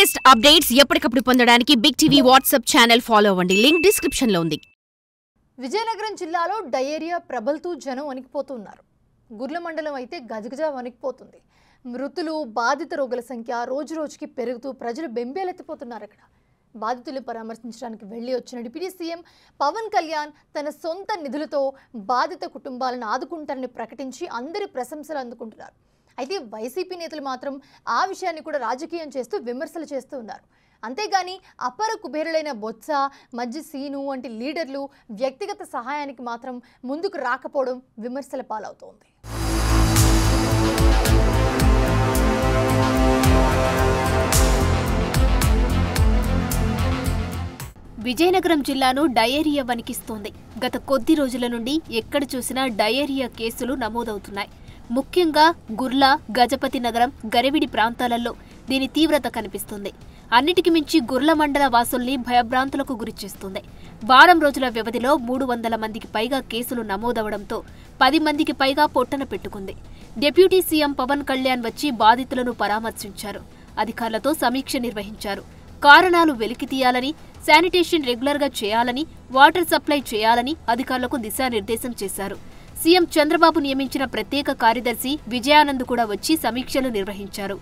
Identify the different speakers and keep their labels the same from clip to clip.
Speaker 1: latest updates ఎప్పటికప్పుడు పొందడానికి big TV WhatsApp channel follow అవ్వండి లింక్ డిస్క్రిప్షన్ లో ఉంది
Speaker 2: విజయనగరం జిల్లాలో డయేరియా ప్రబలుతూ జనం వణికిపోతున్నారు గుర్ల మండలం అయితే గజగజ వణికిపోతుంది మృతులు బాధిత రోగుల సంఖ్య రోజు రోజుకి పెరుగుతూ ప్రజలు బెంబేలెత్తిపోతున్నారు అక్కడ బాధితులు పరామర్శించడానికి వెళ్ళి వచ్చిన డిప్యూటీ సీఎం పవన్ కళ్యాణ్ తన సొంత నిధులతో బాధిత కుటుంబాలను ఆదుకుంటారని ప్రకటించి అందరి ప్రశంసలు అందుకుంటున్నారు అయితే వైసీపీ నేతలు మాత్రం ఆ విషయాన్ని కూడా రాజకీయం చేస్తూ విమర్శలు చేస్తూ ఉన్నారు అంతేగాని అపర కుబేరులైన బొత్స మధ్య సీను వంటి లీడర్లు వ్యక్తిగత సహాయానికి మాత్రం ముందుకు రాకపోవడం విమర్శల పాలవుతోంది
Speaker 3: విజయనగరం జిల్లాను డయేరియా వణికిస్తోంది గత కొద్ది రోజుల నుండి ఎక్కడ చూసినా డయేరియా కేసులు నమోదవుతున్నాయి ముఖ్యంగా గుర్ల గజపతి నగరం గరివిడి ప్రాంతాలలో దీని తీవ్రత కనిపిస్తుంది అన్నిటికి మించి గుర్ల మండల వాసుల్ని భయభ్రాంతులకు గురిచేస్తుంది వారం రోజుల వ్యవధిలో మూడు వందల మందికి పైగా కేసులు నమోదవడంతో పది మందికి పైగా పొట్టన పెట్టుకుంది డిప్యూటీ సీఎం పవన్ కళ్యాణ్ వచ్చి బాధితులను పరామర్శించారు అధికారులతో సమీక్ష నిర్వహించారు కారణాలు వెలికి తీయాలని శానిటేషన్ రెగ్యులర్గా చేయాలని వాటర్ సప్లై చేయాలని అధికారులకు దిశానిర్దేశం చేశారు సీఎం చంద్రబాబు నియమించిన ప్రత్యేక కార్యదర్శి విజయానంద్ కూడా వచ్చి సమీక్షలు నిర్వహించారు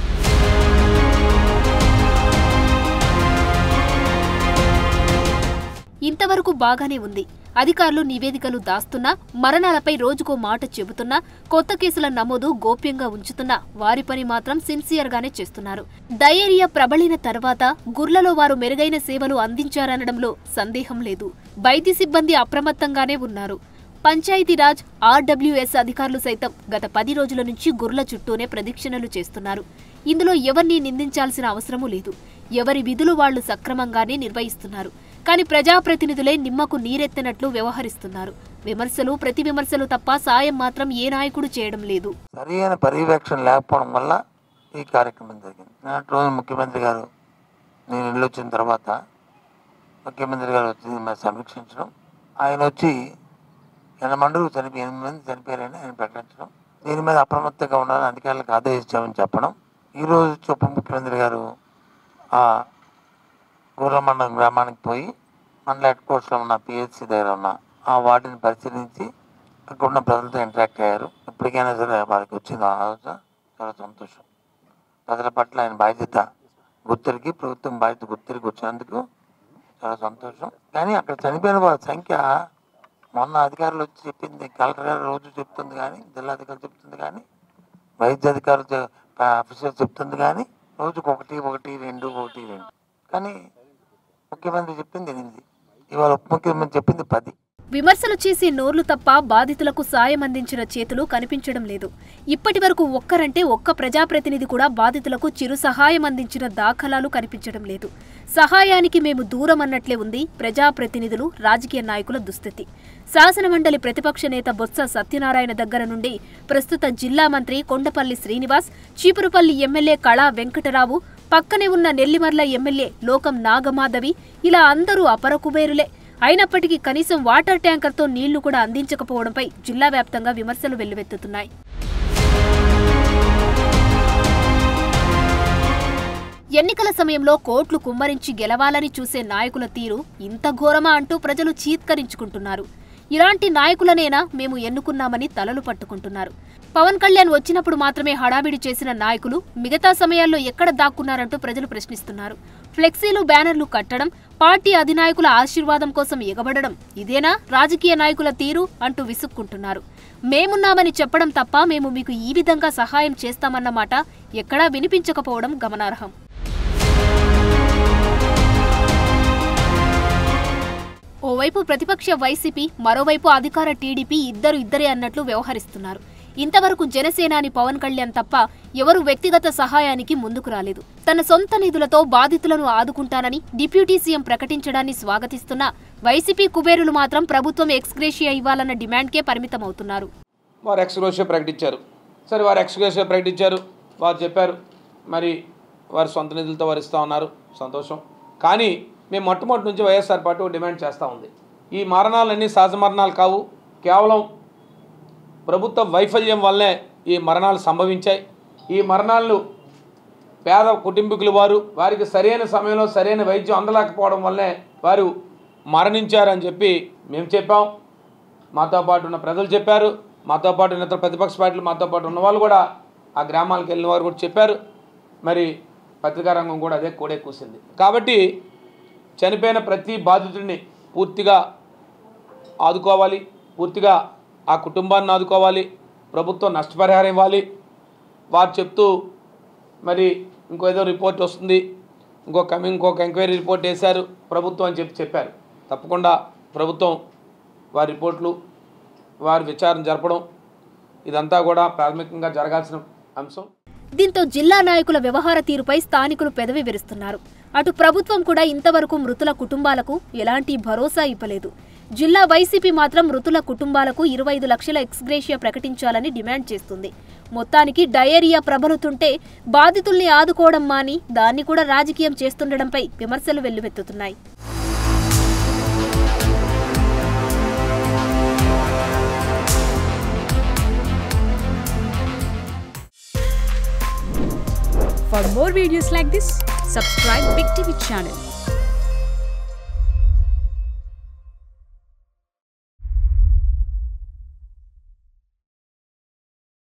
Speaker 3: ఇంతవరకు బాగానే ఉంది అధికారులు నివేదికలు దాస్తున్నా మరణాలపై రోజుకో మాట చెబుతున్నా కొత్త కేసుల నమోదు గోప్యంగా ఉంచుతున్నా వారి పని మాత్రం సిన్సియర్గానే చేస్తున్నారు డయేరియా ప్రబలిన తర్వాత గుర్లలో వారు మెరుగైన సేవలు అందించారనడంలో సందేహం లేదు వైద్య సిబ్బంది అప్రమత్తంగానే ఉన్నారు పంచాయతీరాజ్ ఆర్డబ్ల్యూఎస్ అధికారులు సైతం గత పది రోజుల నుంచి గుర్ల చుట్టూనే ప్రదక్షిణలు చేస్తున్నారు ఇందులో ఎవరిని నిందించాల్సిన అవసరమూ లేదు ఎవరి విధులు వాళ్లు సక్రమంగానే నిర్వహిస్తున్నారు కానీ ప్రజాప్రతినిధులే నిమ్మకు నీరెత్తినట్లు వ్యవహరిస్తున్నారు విమర్శలు ప్రతి విమర్శలు తప్ప సాయం మాత్రం ఏ నాయకుడు చేయడం లేదు
Speaker 4: సరైన పర్యవేక్షణ లేకపోవడం వల్ల ఈ కార్యక్రమం జరిగింది నాటి రోజు ముఖ్యమంత్రి గారు నేను ఇల్లు వచ్చిన తర్వాత ముఖ్యమంత్రి గారు వచ్చి మరి సమీక్షించడం ఆయన వచ్చి ఎనమండులు చనిపోయి ఎనిమిది మంది చనిపోయారని ఆయన ప్రకటించడం దీని మీద అప్రమత్తంగా ఉండాలని అధికారులకు ఆదేశించామని చెప్పడం ఈరోజు వచ్చి ఉప ముఖ్యమంత్రి గారు ఆ గూరమండలం గ్రామానికి పోయి మండల హెడ్ కోర్స్లో ఉన్న పిహెచ్సి దగ్గర ఉన్న ఆ వార్డుని పరిశీలించి అక్కడ ఉన్న ప్రజలతో ఇంటరాక్ట్ అయ్యారు ఇప్పటికైనా సరే వారికి వచ్చింది ఆ ఆలోచన చాలా సంతోషం ప్రజల పట్ల ఆయన బాధ్యత గుర్తిరికి ప్రభుత్వం బాధ్యత గుర్తిరికి వచ్చినందుకు చాలా సంతోషం కానీ అక్కడ చనిపోయిన వాళ్ళ సంఖ్య మొన్న అధికారులు వచ్చి చెప్పింది కలెక్టర్ గారు రోజు చెప్తుంది కానీ జిల్లా అధికారులు చెప్తుంది కానీ వైద్య అధికారులు చె- ఆఫీసర్ చెప్తుంది కానీ రోజుకు ఒకటి ఒకటి రెండు ఒకటి రెండు కానీ ముఖ్యమంత్రి చెప్పింది ఎనిమిది ఇవాళ ఉప ముఖ్యమంత్రి చెప్పింది పది
Speaker 3: విమర్శలు చేసే నోర్లు తప్ప బాధితులకు సాయం అందించిన చేతులు కనిపించడం లేదు ఇప్పటి వరకు ఒక్కరంటే ఒక్క ప్రజాప్రతినిధి కూడా బాధితులకు చిరు సహాయం అందించిన దాఖలాలు కనిపించడం లేదు సహాయానికి మేము దూరం అన్నట్లే ఉంది ప్రజాప్రతినిధులు రాజకీయ నాయకుల దుస్థితి శాసనమండలి ప్రతిపక్ష నేత బొత్స సత్యనారాయణ దగ్గర నుండి ప్రస్తుత జిల్లా మంత్రి కొండపల్లి శ్రీనివాస్ చీపురుపల్లి ఎమ్మెల్యే కళా వెంకటరావు పక్కనే ఉన్న నెల్లిమర్ల ఎమ్మెల్యే లోకం నాగమాధవి ఇలా అందరూ అపర కుబేరులే అయినప్పటికీ కనీసం వాటర్ ట్యాంకర్తో నీళ్లు కూడా అందించకపోవడంపై జిల్లా వ్యాప్తంగా విమర్శలు వెల్లువెత్తుతున్నాయి ఎన్నికల సమయంలో కోట్లు కుమ్మరించి గెలవాలని చూసే నాయకుల తీరు ఇంత ఘోరమా అంటూ ప్రజలు చీత్కరించుకుంటున్నారు ఇలాంటి నాయకులనేనా మేము ఎన్నుకున్నామని తలలు పట్టుకుంటున్నారు పవన్ కళ్యాణ్ వచ్చినప్పుడు మాత్రమే హడావిడి చేసిన నాయకులు మిగతా సమయాల్లో ఎక్కడ దాక్కున్నారంటూ ప్రజలు ప్రశ్నిస్తున్నారు ఫ్లెక్సీలు బ్యానర్లు కట్టడం పార్టీ అధినాయకుల ఆశీర్వాదం కోసం ఎగబడడం ఇదేనా రాజకీయ నాయకుల తీరు అంటూ విసుక్కుంటున్నారు మేమున్నామని చెప్పడం తప్ప మేము మీకు ఈ విధంగా సహాయం చేస్తామన్నమాట ఎక్కడా వినిపించకపోవడం గమనార్హం ఓవైపు ప్రతిపక్ష వైసీపీ మరోవైపు అధికార టీడీపీ ఇద్దరు ఇద్దరే అన్నట్లు వ్యవహరిస్తున్నారు ఇంతవరకు జనసేనాని పవన్ కళ్యాణ్ తప్ప ఎవరు వ్యక్తిగత సహాయానికి ముందుకు రాలేదు తన సొంత నిధులతో బాధితులను ఆదుకుంటానని డిప్యూటీ సీఎం ప్రకటించడాన్ని స్వాగతిస్తున్న వైసీపీ కుబేరులు మాత్రం ప్రభుత్వం ఎక్స్గ్రేషియా ఇవ్వాలన్న డిమాండ్కే పరిమితమవుతున్నారు
Speaker 5: వారు ఎక్స్గ్రేషియా ప్రకటించారు సరే వారు ఎక్స్గ్రేషియా ప్రకటించారు వారు చెప్పారు మరి వారి సొంత నిధులతో వారు ఇస్తూ ఉన్నారు సంతోషం కానీ మేము మొట్టమొదటి నుంచి వైఎస్ఆర్ పార్టీ ఒక డిమాండ్ చేస్తూ ఉంది ఈ మరణాలన్నీ సహజ మరణాలు కావు కేవలం ప్రభుత్వ వైఫల్యం వల్లే ఈ మరణాలు సంభవించాయి ఈ మరణాలను పేద కుటుంబీకులు వారు వారికి సరైన సమయంలో సరైన వైద్యం అందలేకపోవడం వల్లనే వారు మరణించారని చెప్పి మేము చెప్పాం మాతో పాటు ఉన్న ప్రజలు చెప్పారు మాతో పాటు ఉన్న ఇతర ప్రతిపక్ష పార్టీలు మాతో పాటు ఉన్న వాళ్ళు కూడా ఆ గ్రామాలకు వెళ్ళిన వారు కూడా చెప్పారు మరి పత్రికా రంగం కూడా అదే కోడే కూసింది కాబట్టి చనిపోయిన ప్రతి బాధితుడిని పూర్తిగా ఆదుకోవాలి పూర్తిగా ఆ కుటుంబాన్ని ఆదుకోవాలి ప్రభుత్వం నష్టపరిహారం ఇవ్వాలి వారు చెప్తూ మరి ఇంకో ఏదో రిపోర్ట్ వస్తుంది ఇంకో కమింగ్ ఇంకొక ఎంక్వైరీ రిపోర్ట్ వేశారు ప్రభుత్వం అని చెప్పి చెప్పారు తప్పకుండా ప్రభుత్వం వారి రిపోర్ట్లు వారి విచారణ జరపడం ఇదంతా కూడా ప్రాథమికంగా జరగాల్సిన అంశం
Speaker 3: దీంతో జిల్లా నాయకుల వ్యవహార తీరుపై స్థానికులు పెదవి విరుస్తున్నారు అటు ప్రభుత్వం కూడా ఇంతవరకు మృతుల కుటుంబాలకు ఎలాంటి భరోసా ఇవ్వలేదు జిల్లా వైసీపీ మాత్రం మృతుల కుటుంబాలకు ఇరవై ఐదు లక్షల ఎక్స్గ్రేషియా ప్రకటించాలని డిమాండ్ చేస్తుంది మొత్తానికి డయేరియా ప్రబలుతుంటే బాధితుల్ని ఆదుకోవడం మాని దాన్ని కూడా రాజకీయం చేస్తుండడంపై విమర్శలు వెల్లువెత్తుతున్నాయి
Speaker 6: For more videos like this, subscribe Big TV channel